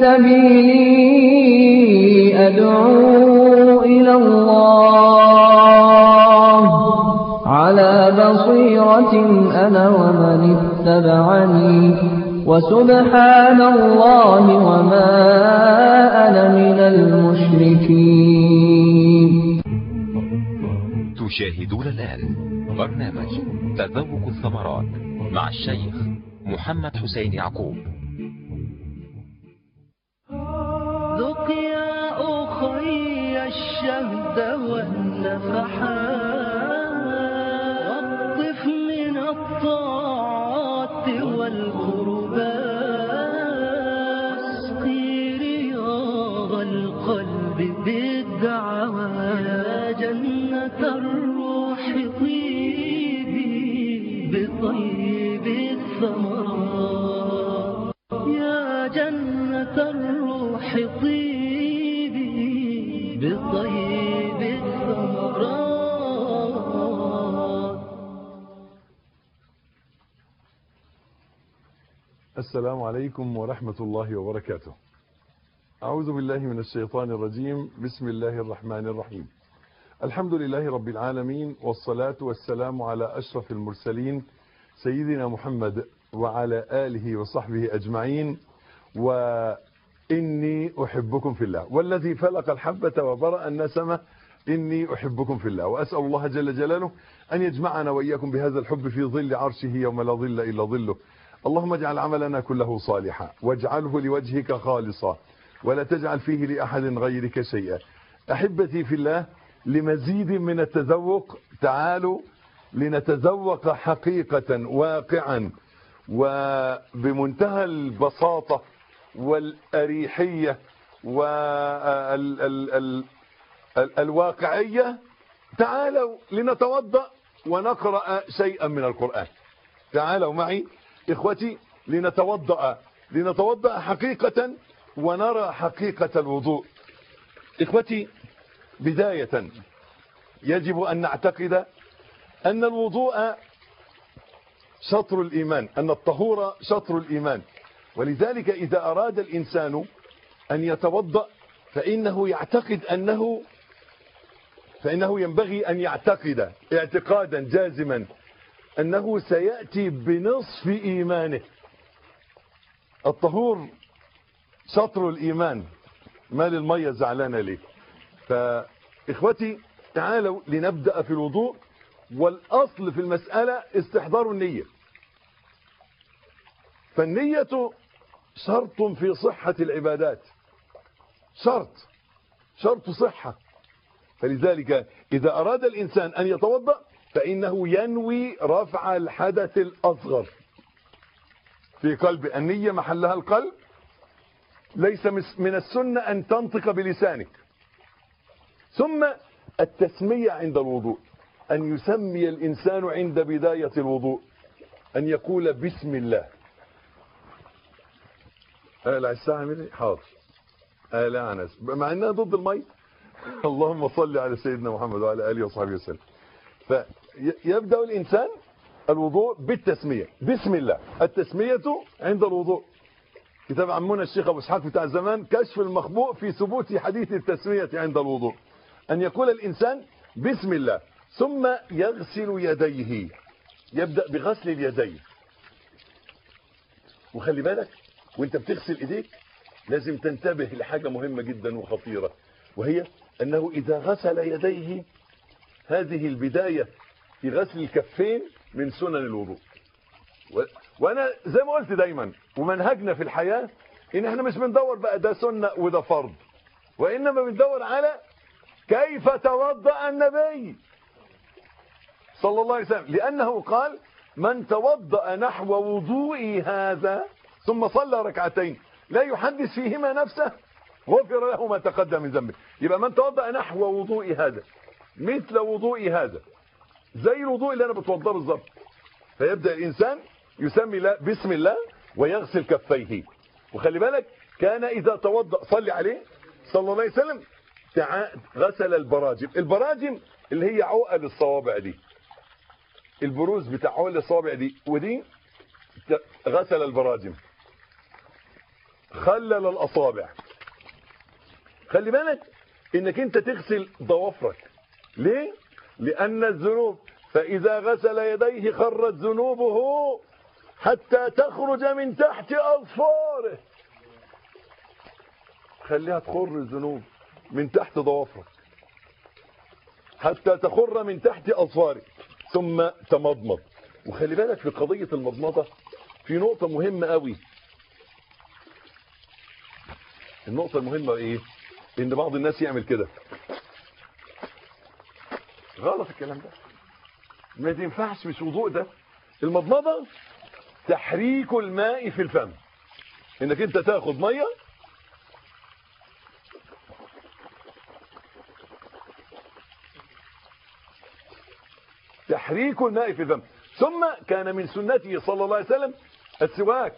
سبيلي أدعو إلى الله على بصيرة أنا ومن اتبعني وسبحان الله وما أنا من المشركين تشاهدون الآن برنامج تذوق الثمرات مع الشيخ محمد حسين يعقوب ذق يا أخي الشهد والنفحات واقطف من الطاعات والقربات اسقي رياض القلب بالدعوات يا جنة الروح طيبي بطيب الثمرات يا جنة الروح طيبي بطيب الثمرات السلام عليكم ورحمة الله وبركاته أعوذ بالله من الشيطان الرجيم بسم الله الرحمن الرحيم الحمد لله رب العالمين والصلاة والسلام على أشرف المرسلين سيدنا محمد وعلى آله وصحبه أجمعين وإني أحبكم في الله والذي فلق الحبة وبرأ النسمة إني أحبكم في الله وأسأل الله جل جلاله أن يجمعنا وإياكم بهذا الحب في ظل عرشه يوم لا ظل إلا ظله اللهم اجعل عملنا كله صالحا واجعله لوجهك خالصا ولا تجعل فيه لأحد غيرك شيئا أحبتي في الله لمزيد من التذوق تعالوا لنتذوق حقيقة واقعا وبمنتهى البساطة والأريحية والواقعية تعالوا لنتوضأ ونقرأ شيئا من القرآن تعالوا معي إخوتي لنتوضأ لنتوضأ حقيقة ونرى حقيقة الوضوء إخوتي بداية يجب أن نعتقد أن الوضوء شطر الإيمان أن الطهور شطر الإيمان ولذلك إذا أراد الإنسان أن يتوضأ فإنه يعتقد أنه فإنه ينبغي أن يعتقد اعتقادا جازما أنه سيأتي بنصف إيمانه الطهور شطر الإيمان ما للمية زعلانة ليه فإخوتي تعالوا لنبدأ في الوضوء والأصل في المسألة استحضار النية فالنية شرط في صحة العبادات شرط شرط صحة فلذلك إذا أراد الإنسان أن يتوضأ فإنه ينوي رفع الحدث الأصغر في قلب النية محلها القلب ليس من السنة أن تنطق بلسانك ثم التسمية عند الوضوء أن يسمي الإنسان عند بداية الوضوء أن يقول بسم الله قال الساعة مني حاضر قال عنس مع أنها ضد المي اللهم صل على سيدنا محمد وعلى آله وصحبه وسلم فيبدأ الإنسان الوضوء بالتسمية بسم الله التسمية عند الوضوء كتاب عمنا الشيخ أبو اسحاق بتاع زمان كشف المخبوء في ثبوت حديث التسمية عند الوضوء أن يقول الإنسان بسم الله ثم يغسل يديه يبدأ بغسل اليدين وخلي بالك وانت بتغسل ايديك لازم تنتبه لحاجة مهمة جدا وخطيرة وهي أنه إذا غسل يديه هذه البداية في غسل الكفين من سنن الوضوء و... وانا زي ما قلت دايما ومنهجنا في الحياة ان احنا مش بندور بقى ده سنة وده فرض وانما بندور على كيف توضأ النبي صلى الله عليه وسلم لانه قال من توضأ نحو وضوئي هذا ثم صلى ركعتين لا يحدث فيهما نفسه غفر له ما تقدم من ذنبه يبقى من توضأ نحو وضوئي هذا مثل وضوئي هذا زي الوضوء اللي انا بتوضاه بالظبط فيبدأ الانسان يسمي الله بسم الله ويغسل كفيه وخلي بالك كان اذا توضأ صلي عليه صلى الله عليه وسلم غسل البراجم البراجم اللي هي عقل الصوابع دي البروز بتاع عقل الصوابع دي ودي غسل البراجم خلل الاصابع خلي بالك انك انت تغسل ضوافرك ليه لان الذنوب فاذا غسل يديه خرت ذنوبه حتى تخرج من تحت اظفاره خليها تخر الذنوب من تحت ضوافرك حتى تخر من تحت اظفارك ثم تمضمض وخلي بالك في قضيه المضمضه في نقطه مهمه قوي النقطه المهمه ايه ان بعض الناس يعمل كده غلط الكلام ده ما تنفعش مش وضوء ده المضمضه تحريك الماء في الفم انك انت تاخد ميه تحريك الماء في الفم ثم كان من سنته صلى الله عليه وسلم السواك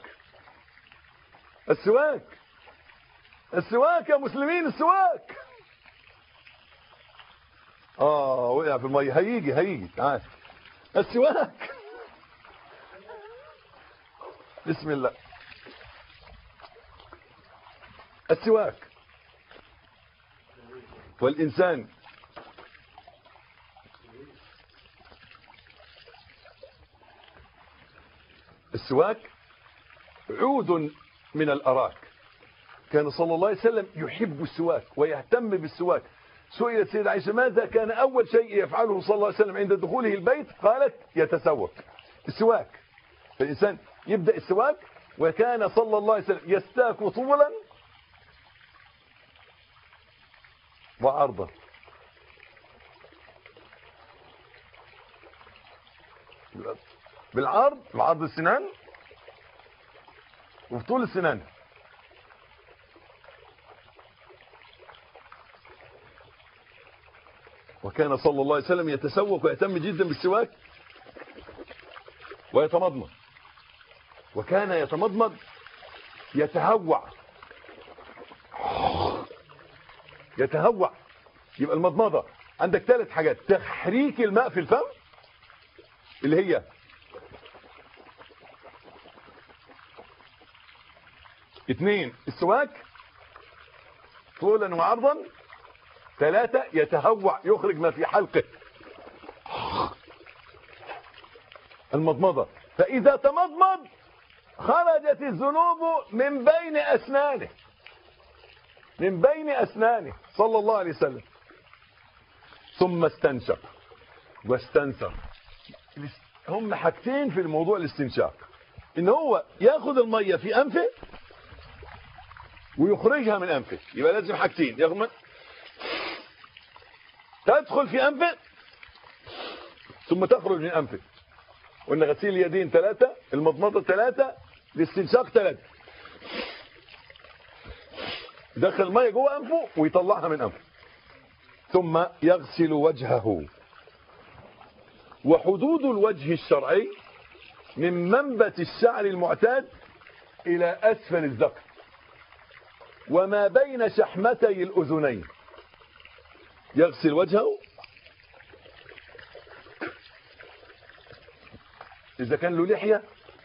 السواك السواك يا مسلمين السواك اه وقع في الميه هيجي هيجي تعال السواك بسم الله السواك والإنسان السواك عود من الأراك كان صلى الله عليه وسلم يحب السواك ويهتم بالسواك سئلت سيدة عائشة ماذا كان أول شيء يفعله صلى الله عليه وسلم عند دخوله البيت قالت يتسوك السواك فالإنسان يبدأ السواك وكان صلى الله عليه وسلم يستاك طولا وعرضا بالعرض بعرض السنان وفي طول السنان وكان صلى الله عليه وسلم يتسوق ويهتم جدا بالسواك ويتمضمض وكان يتمضمض يتهوع يتهوع يبقى المضمضه عندك ثلاث حاجات تحريك الماء في الفم اللي هي اثنين السواك طولا وعرضا ثلاثة يتهوع يخرج ما في حلقه المضمضة فإذا تمضمض خرجت الذنوب من بين أسنانه من بين أسنانه صلى الله عليه وسلم ثم استنشق واستنثر هم حاجتين في الموضوع الاستنشاق ان هو ياخد المية في انفه ويخرجها من انفه يبقى لازم حاجتين ياخد من تدخل في انفه ثم تخرج من انفه وان غسيل اليدين ثلاثة المضمضة ثلاثة الاستنشاق ثلاثة دخل المية جوه انفه ويطلعها من انفه ثم يغسل وجهه وحدود الوجه الشرعي من منبت الشعر المعتاد إلى أسفل الذقن وما بين شحمتي الأذنين يغسل وجهه إذا كان له لحية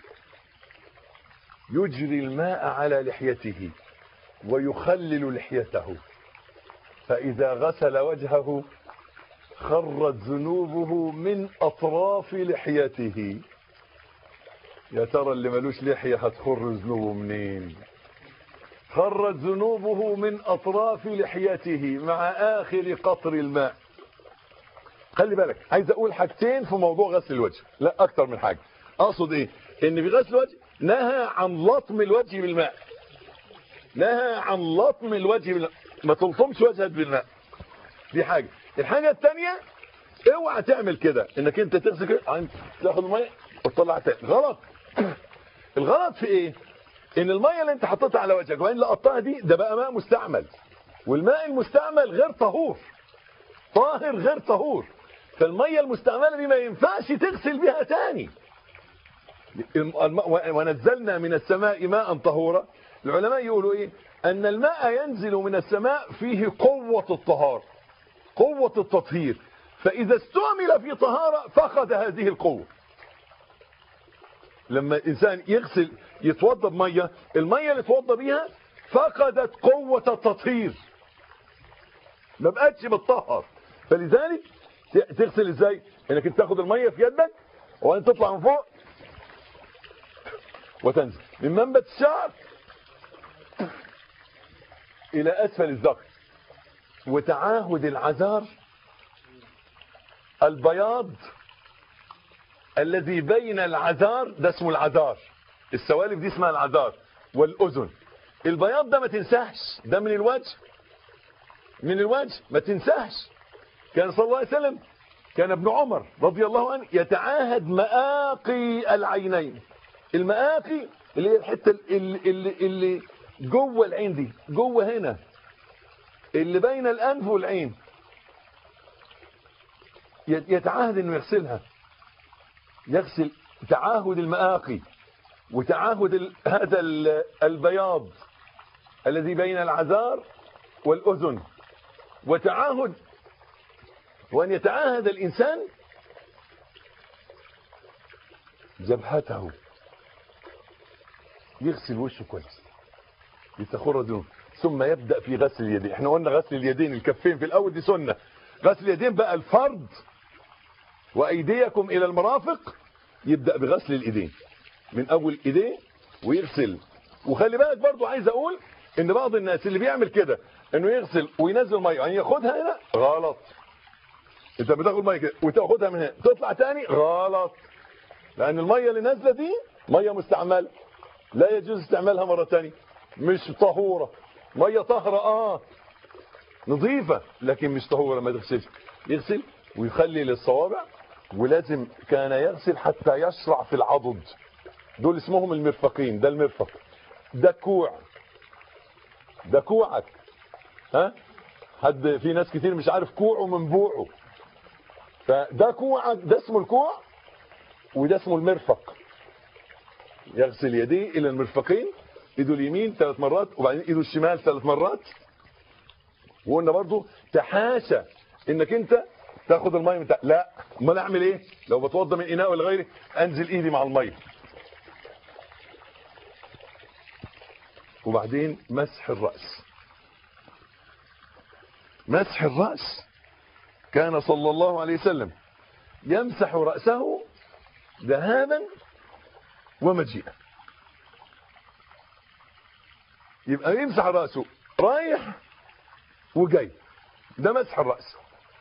يجري الماء على لحيته ويخلل لحيته فإذا غسل وجهه خرت ذنوبه من أطراف لحيته يا ترى اللي ملوش لحية هتخر ذنوبه منين خرت ذنوبه من أطراف لحيته مع آخر قطر الماء خلي بالك عايز أقول حاجتين في موضوع غسل الوجه لا أكتر من حاجة أقصد إيه إن في غسل الوجه نهى عن لطم الوجه بالماء نهى عن لطم الوجه بالماء ما تلطمش وجهك بالماء دي حاجة الحاجة الثانية اوعى تعمل كده انك انت تغسل كده تاخد الميه وتطلع تاني غلط الغلط في ايه ان الميه اللي انت حطيتها على وجهك وين لقطتها دي ده بقى ماء مستعمل والماء المستعمل غير طهور طاهر غير طهور فالميه المستعمله دي ما ينفعش تغسل بيها تاني ونزلنا من السماء ماء طهورا العلماء يقولوا ايه ان الماء ينزل من السماء فيه قوة الطهارة قوة التطهير فاذا استعمل في طهارة فقد هذه القوة لما الانسان يغسل يتوضى بميه الميه اللي يتوضى بيها فقدت قوة التطهير ما بقتش بتطهر فلذلك ت- تغسل ازاي انك انت تاخد المية في يدك وبعدين تطلع من فوق وتنزل من منبت الشعر الى اسفل الذقن وتعاهد العذار البياض الذي بين العذار ده اسمه العذار السوالف دي اسمها العذار والاذن البياض ده ما تنساش ده من الوجه من الوجه ما تنساش كان صلى الله عليه وسلم كان ابن عمر رضي الله عنه يتعاهد مآقي العينين المآقي اللي هي الحته اللي, اللي, اللي جوه العين دي جوه هنا اللي بين الانف والعين يتعاهد انه يغسلها يغسل تعاهد المآقي وتعاهد ال- هذا ال- البياض الذي بين العذار والأذن وتعاهد وأن يتعاهد الإنسان جبهته يغسل وشه كويس يتخر دون ثم يبدأ في غسل اليدين احنا قلنا غسل اليدين الكفين في الأول دي سنة غسل اليدين بقى الفرض وأيديكم إلى المرافق يبدأ بغسل الإيدين من أول إيديه ويغسل وخلي بالك برضو عايز أقول إن بعض الناس اللي بيعمل كده إنه يغسل وينزل مية يعني ياخدها هنا غلط أنت بتاخد مية كده وتاخدها من هنا تطلع تاني غلط لأن المية اللي نازلة دي مية مستعملة لا يجوز استعمالها مرة تانية مش طهورة مية طهرة آه نظيفة لكن مش طهورة ما تغسلش يغسل ويخلي للصوابع ولازم كان يغسل حتى يشرع في العضد دول اسمهم المرفقين ده المرفق ده كوع ده كوعك ها حد في ناس كتير مش عارف كوعه من بوعه فده كوعك ده اسمه الكوع وده اسمه المرفق يغسل يديه الى المرفقين ايده اليمين ثلاث مرات وبعدين ايده الشمال ثلاث مرات وقلنا برضو تحاشى انك انت تاخد الميه من تحت لا امال اعمل ايه لو بتوضى من اناء ولا غيره انزل ايدي مع الميه وبعدين مسح الراس مسح الراس كان صلى الله عليه وسلم يمسح راسه ذهابا ومجيئا يبقى يمسح راسه رايح وجاي ده مسح الراس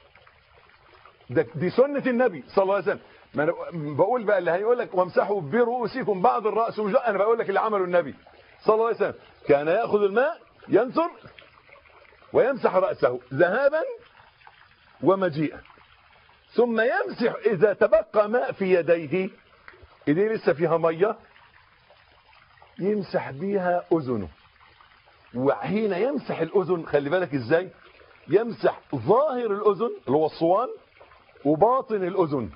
ده دي سنة النبي صلى الله عليه وسلم ما أنا بقول بقى اللي هيقول لك وامسحوا برؤوسكم بعض الرأس ومش انا بقول لك اللي عمله النبي صلى الله عليه وسلم كان ياخذ الماء ينثر ويمسح رأسه ذهابا ومجيئا ثم يمسح اذا تبقى ماء في يديه ايديه لسه فيها ميه يمسح بيها اذنه وحين يمسح الاذن خلي بالك ازاي يمسح ظاهر الاذن اللي هو الصوان وباطن الأذن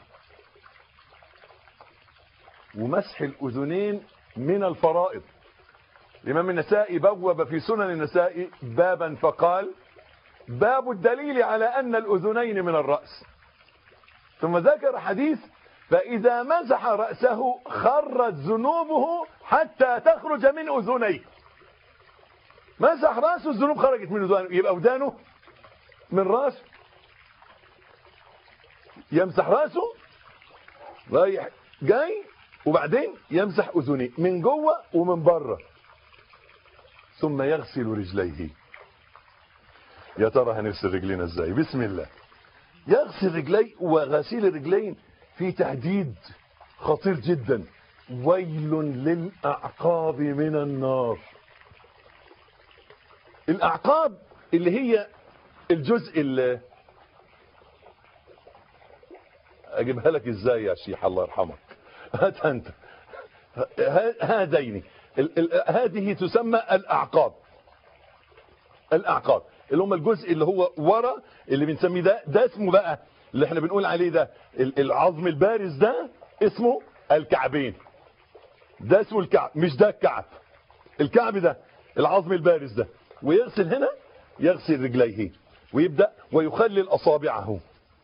ومسح الأذنين من الفرائض الإمام النسائي بوب في سنن النسائي بابا فقال باب الدليل على أن الأذنين من الرأس ثم ذكر حديث فإذا مسح رأسه خرت ذنوبه حتى تخرج من أذنيه مسح رأسه الذنوب خرجت من أذنه يبقى أودانه من رأسه يمسح راسه رايح جاي وبعدين يمسح اذنيه من جوه ومن بره ثم يغسل رجليه يا ترى هنغسل رجلينا ازاي بسم الله يغسل رجليه وغسيل الرجلين في تهديد خطير جدا ويل للاعقاب من النار الاعقاب اللي هي الجزء اللي اجيبها لك ازاي يا شيخ الله يرحمك هات انت هذين ال- ال- هذه تسمى الاعقاب الاعقاب اللي هم الجزء اللي هو ورا اللي بنسميه ده ده اسمه بقى اللي احنا بنقول عليه ده ال- العظم البارز ده اسمه الكعبين ده اسمه الكعب مش ده الكعب الكعب ده العظم البارز ده ويغسل هنا يغسل رجليه ويبدأ ويخلل أصابعه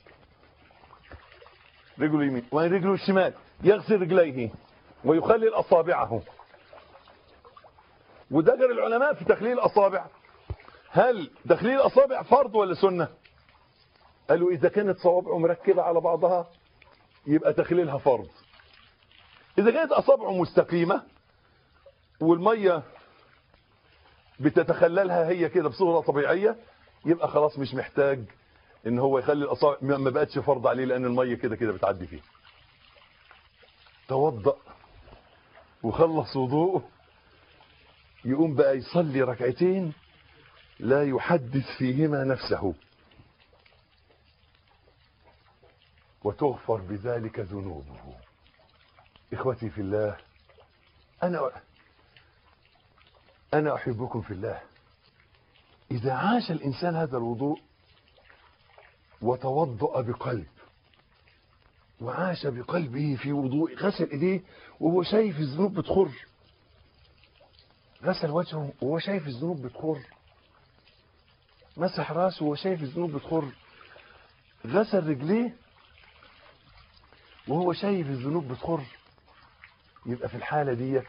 رجله اليمين ورجله الشمال يغسل رجليه ويخلل أصابعه ودجر العلماء في تخليل الأصابع هل تخليل الأصابع فرض ولا سنة قالوا إذا كانت صوابعه مركبة على بعضها يبقى تخليلها فرض إذا كانت أصابعه مستقيمة والمية بتتخللها هي كده بصورة طبيعية يبقى خلاص مش محتاج ان هو يخلي الاصابع ما ما بقتش فرض عليه لان الميه كده كده بتعدي فيه توضأ وخلص وضوءه يقوم بقى يصلي ركعتين لا يحدث فيهما نفسه وتغفر بذلك ذنوبه اخوتي في الله انا انا احبكم في الله اذا عاش الانسان هذا الوضوء وتوضأ بقلب وعاش بقلبه في وضوء غسل ايديه وهو شايف الذنوب بتخر غسل وجهه وهو شايف الذنوب بتخر مسح راسه وهو شايف الذنوب بتخر غسل رجليه وهو شايف الذنوب بتخر يبقى في الحالة دي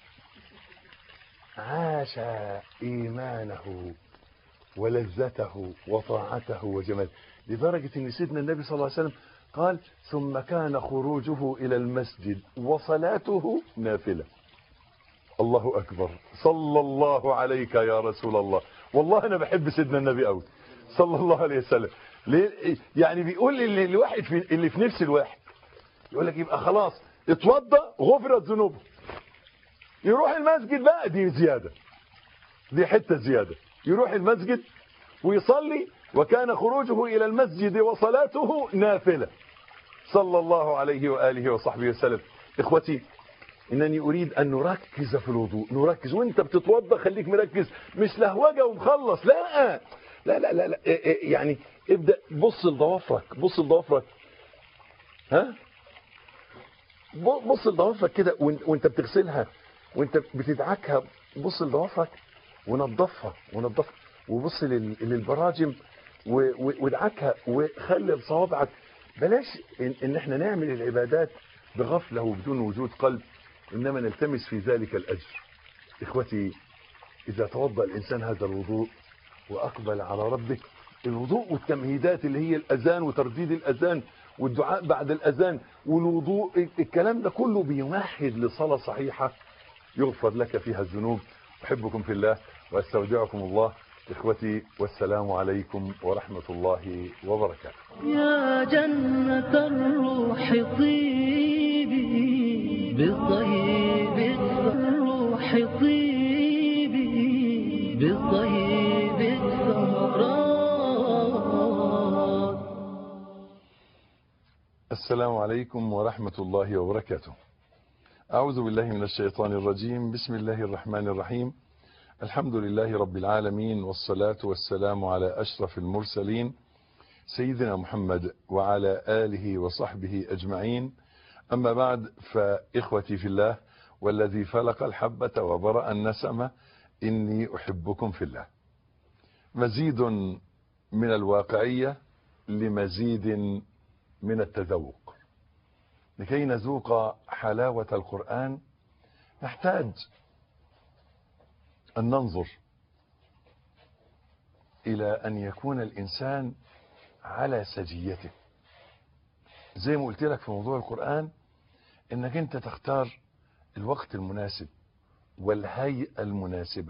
عاش إيمانه ولذته وطاعته وجماله لدرجة أن سيدنا النبي صلى الله عليه وسلم قال ثم كان خروجه إلى المسجد وصلاته نافلة الله أكبر صلى الله عليك يا رسول الله والله أنا بحب سيدنا النبي قوي صلى الله عليه وسلم ليه؟ يعني بيقول اللي الواحد في اللي في نفس الواحد يقول لك يبقى خلاص اتوضى غفرت ذنوبه يروح المسجد بقى دي زيادة دي حتة زيادة يروح المسجد ويصلي وكان خروجه إلى المسجد وصلاته نافلة صلى الله عليه وآله وصحبه وسلم إخوتي إنني أريد أن نركز في الوضوء نركز وانت بتتوضى خليك مركز مش لهوجة ومخلص لا لا لا لا, لا. يعني ابدأ بص لضوافرك بص لضوافرك ها بص لضوافرك كده وانت بتغسلها وانت بتدعكها بص لضوافرك ونظفها ونظفها وبص للبراجم وادعكها وخلي صوابعك بلاش إن, ان احنا نعمل العبادات بغفله وبدون وجود قلب انما نلتمس في ذلك الاجر اخوتي اذا توضا الانسان هذا الوضوء واقبل على ربه الوضوء والتمهيدات اللي هي الاذان وترديد الاذان والدعاء بعد الاذان والوضوء الكلام ده كله بيمهد لصلاه صحيحه يغفر لك فيها الذنوب احبكم في الله واستودعكم الله إخوتي والسلام عليكم ورحمة الله وبركاته يا جنة الروح طيبي بطيب الروح طيبي بطيب الثمرات السلام عليكم ورحمة الله وبركاته أعوذ بالله من الشيطان الرجيم بسم الله الرحمن الرحيم الحمد لله رب العالمين والصلاة والسلام على أشرف المرسلين سيدنا محمد وعلى آله وصحبه أجمعين أما بعد فإخوتي في الله والذي فلق الحبة وبرأ النسمة إني أحبكم في الله مزيد من الواقعية لمزيد من التذوق لكي نذوق حلاوة القرآن نحتاج أن ننظر إلى أن يكون الإنسان على سجيته زي ما قلت لك في موضوع القرآن إنك أنت تختار الوقت المناسب والهيئة المناسبة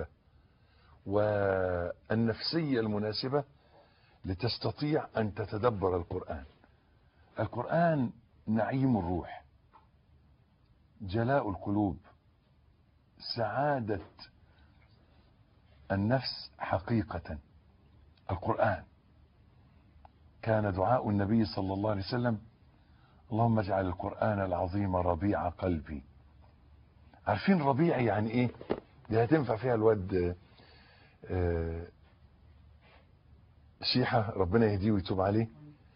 والنفسية المناسبة لتستطيع أن تتدبر القرآن القرآن نعيم الروح جلاء القلوب سعادة النفس حقيقة القرآن كان دعاء النبي صلى الله عليه وسلم اللهم اجعل القرآن العظيم ربيع قلبي عارفين ربيع يعني ايه دي هتنفع فيها الواد آه شيحة ربنا يهديه ويتوب عليه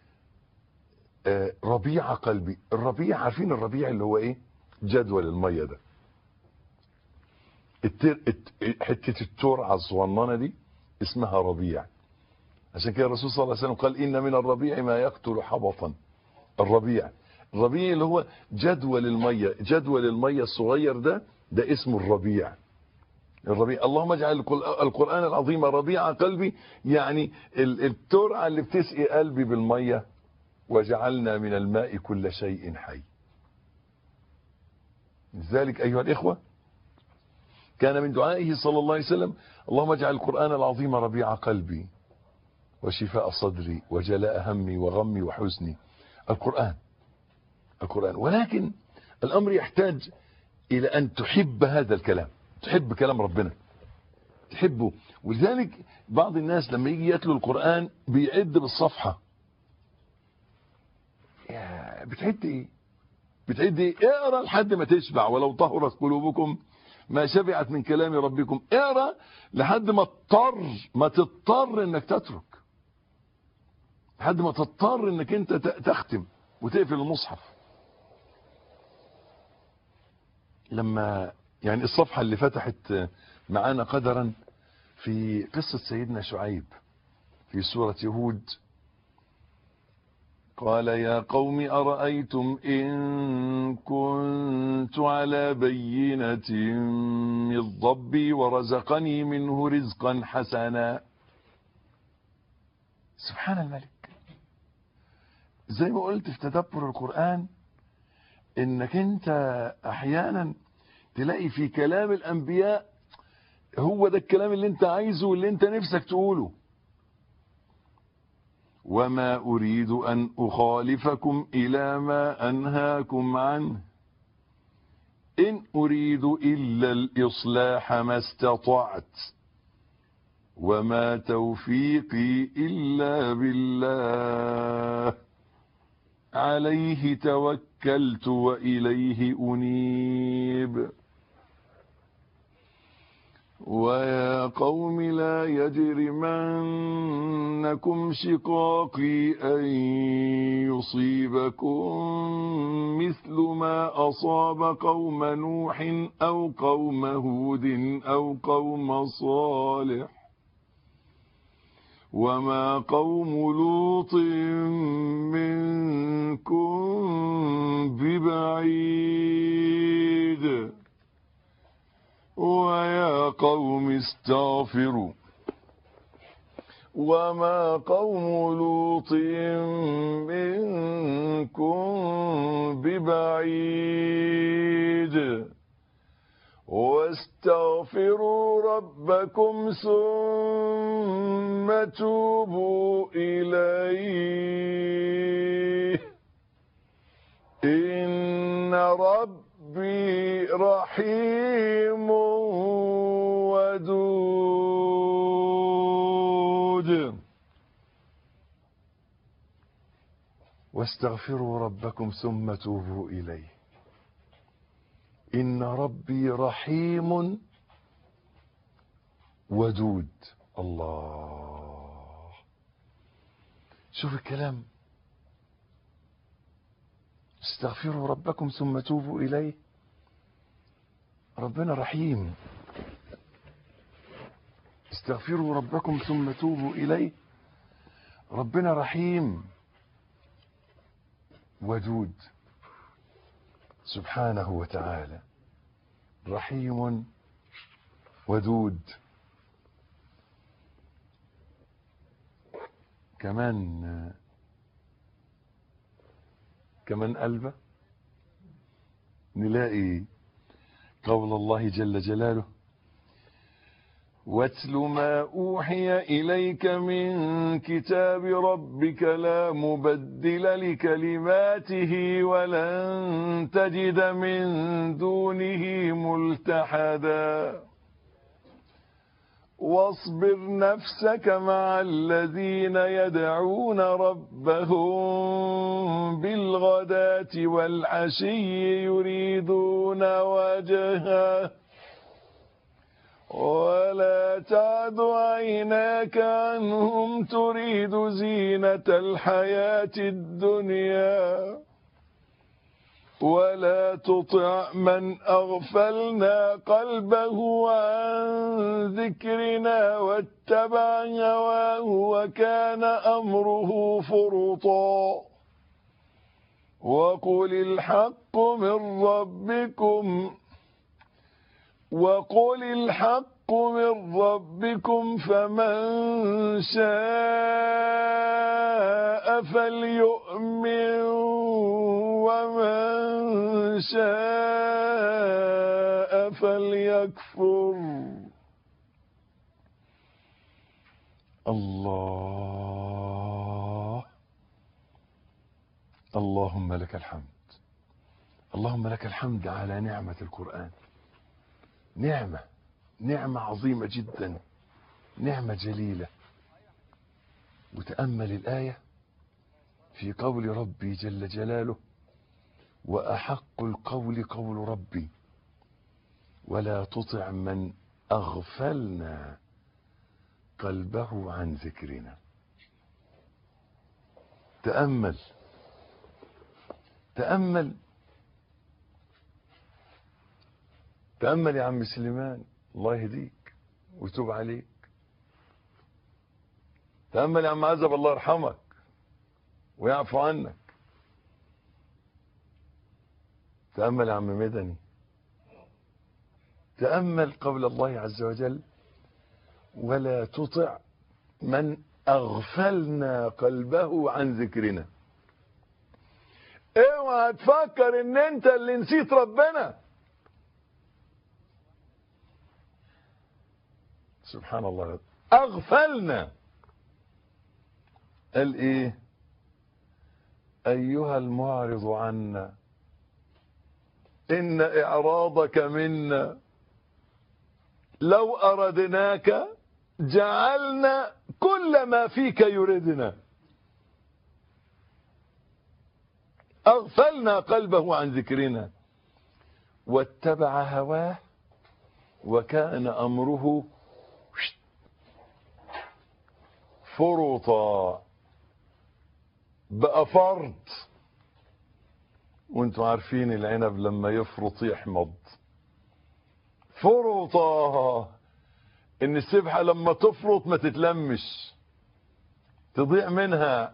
آه ربيع قلبي الربيع عارفين الربيع اللي هو ايه جدول المية ده التر... حتة الترعة الصغننة دي اسمها ربيع عشان كده الرسول صلى الله عليه وسلم قال إن من الربيع ما يقتل حبطا الربيع الربيع اللي هو جدول المية جدول المية الصغير ده ده اسمه الربيع الربيع اللهم اجعل القل- القرآن العظيم ربيع قلبي يعني ال- الترعة اللي بتسقي قلبي بالمية وجعلنا من الماء كل شيء حي لذلك أيها الإخوة كان من دعائه صلى الله عليه وسلم اللهم اجعل القرآن العظيم ربيع قلبي وشفاء صدري وجلاء همي وغمي وحزني القرآن القرآن ولكن الأمر يحتاج إلى أن تحب هذا الكلام تحب كلام ربنا تحبه ولذلك بعض الناس لما يجي يتلو القرآن بيعد بالصفحة يا بتعد ايه بتعد ايه اقرا لحد ما تشبع ولو طهرت قلوبكم ما شبعت من كلام ربكم اقرا لحد ما تضطر ما تضطر انك تترك لحد ما تضطر انك انت ت- تختم وتقفل المصحف لما يعني الصفحة اللي فتحت معانا قدرا في قصة سيدنا شعيب في سورة هود قال يا قوم أرأيتم إن كنت على بينة من ربي ورزقني منه رزقا حسنا سبحان الملك زي ما قلت في تدبر القرآن انك انت احيانا تلاقي في كلام الانبياء هو ده الكلام اللي انت عايزه واللي انت نفسك تقوله وما اريد ان اخالفكم الى ما انهاكم عنه ان اريد الا الاصلاح ما استطعت وما توفيقي الا بالله عليه توكلت وإليه أنيب ويا قوم لا يجرمنكم شقاقي أن يصيبكم مثل ما أصاب قوم نوح أو قوم هود أو قوم صالح وما قوم لوط منكم ببعيد ويا قوم استغفروا وما قوم لوط منكم ببعيد واستغفروا ربكم ثم توبوا إليه إن ربي رحيم ودود واستغفروا ربكم ثم توبوا إليه إن ربي رحيم ودود الله شوف الكلام استغفروا ربكم ثم توبوا إليه ربنا رحيم استغفروا ربكم ثم توبوا إليه ربنا رحيم ودود سبحانه وتعالى رحيم ودود كمان كمان قلبه نلاقي قول الله جل جلاله واتل ما أوحي إليك من كتاب ربك لا مبدل لكلماته ولن تجد من دونه ملتحدا واصبر نفسك مع الذين يدعون ربهم بالغداة والعشي يريدون وجهه ولا تعد عيناك عنهم تريد زينة الحياة الدنيا ولا تطع من أغفلنا قلبه عن ذكرنا واتبع هواه وكان أمره فرطا وقل الحق من ربكم وقل الحق من ربكم فمن شاء فليؤمن ومن شاء فليكفر الله اللهم لك الحمد اللهم لك الحمد على نعمة القرآن نعمة نعمة عظيمة جدا نعمة جليلة وتأمل الآية في قول ربي جل جلاله وأحق القول قول ربي ولا تطع من أغفلنا قلبه عن ذكرنا تأمل تأمل تأمل يا عم سليمان الله يهديك ويتوب عليك تأمل يا عم عزب الله يرحمك ويعفو عنك تأمل يا عم مدني تأمل قول الله عز وجل ولا تطع من أغفلنا قلبه عن ذكرنا اوعى تفكر ان انت اللي نسيت ربنا سبحان الله أغفلنا قال إيه أيها المعرض عنا إن إعراضك منا لو أردناك جعلنا كل ما فيك يردنا أغفلنا قلبه عن ذكرنا واتبع هواه وكان أمره فرطا بقى فرط وانتوا عارفين العنب لما يفرط يحمض فرطا ان السبحة لما تفرط ما تتلمش تضيع منها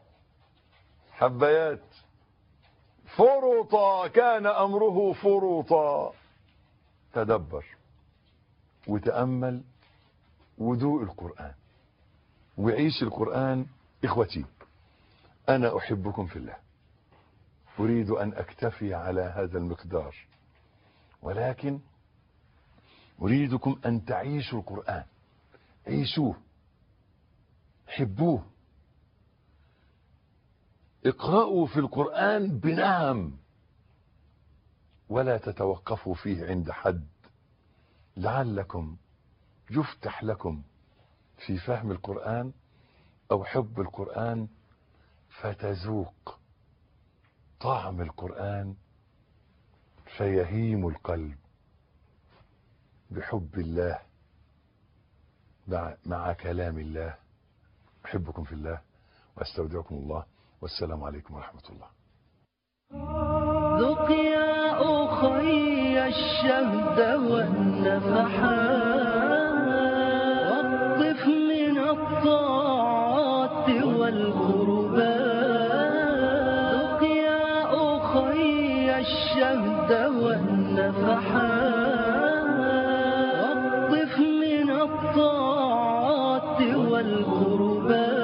حبايات فرطا كان امره فرطا تدبر وتأمل ودوء القرآن وعيش القرآن إخوتي أنا أحبكم في الله أريد أن أكتفي على هذا المقدار ولكن أريدكم أن تعيشوا القرآن عيشوه حبوه اقرأوا في القرآن بنعم ولا تتوقفوا فيه عند حد لعلكم يفتح لكم في فهم القرآن أو حب القرآن فتذوق طعم القرآن فيهيم القلب بحب الله مع, مع كلام الله أحبكم في الله وأستودعكم الله والسلام عليكم ورحمة الله ذق يا أخي الشهد والنفحات واقطف من الطاعات والقربات ذق يا أخي الشهد والنفحات واقطف من الطاعات والقربات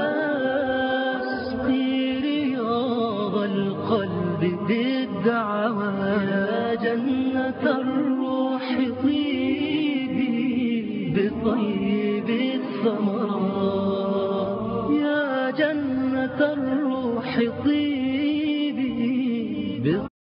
اسقي رياض القلب بالدعوات يا جنة الروح طيبي بطيب الثمرات يا جنة الروح طيبي